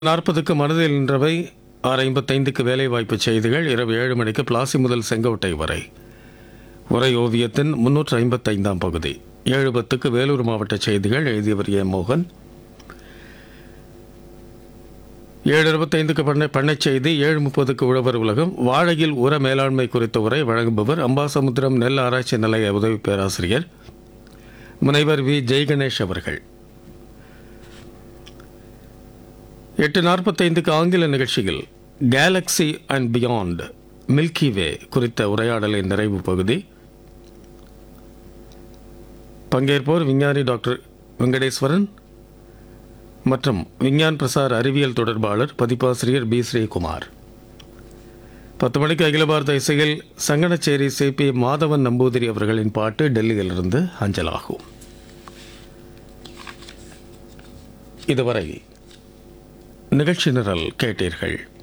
நாற்பதுக்கு மனதில் நின்றவை ஆறு ஐம்பத்தைந்துக்கு வேலைவாய்ப்பு செய்திகள் இரவு ஏழு மணிக்கு பிளாசி முதல் செங்கோட்டை வரை உரை ஓவியத்தின் முன்னூற்று ஐம்பத்தைந்தாம் பகுதி ஏழு பத்துக்கு வேலூர் மாவட்ட செய்திகள் எழுதியவர் ஏ மோகன் ஏழு இருபத்தைந்துக்கு பண்ணை பண்ணைச் செய்தி ஏழு முப்பதுக்கு உழவர் உலகம் வாழையில் உர மேலாண்மை குறித்த உரை வழங்குபவர் அம்பாசமுத்திரம் நெல் ஆராய்ச்சி நிலைய உதவி பேராசிரியர் முனைவர் வி ஜெய்கணேஷ் அவர்கள் எட்டு நாற்பத்தைந்துக்கு ஆங்கில நிகழ்ச்சியில் galaxy and beyond milky way குறித்த உரையாடலின் நிறைவு பகுதி பங்கேற்போர் விஞ்ஞானி டாக்டர் வெங்கடேஸ்வரன் மற்றும் விஞ்ஞான் பிரசார் அறிவியல் தொடர்பாளர் பதிப்பாசிரியர் பி ஸ்ரீகுமார் பத்து மணிக்கு அகில பாரத இசையில் சங்கனச்சேரி சிபி மாதவன் நம்பூதிரி அவர்களின் பாட்டு டெல்லியிலிருந்து அஞ்சலாகும் இதுவரை நிகழ்ச்சி நிரல் கேட்டீர்கள்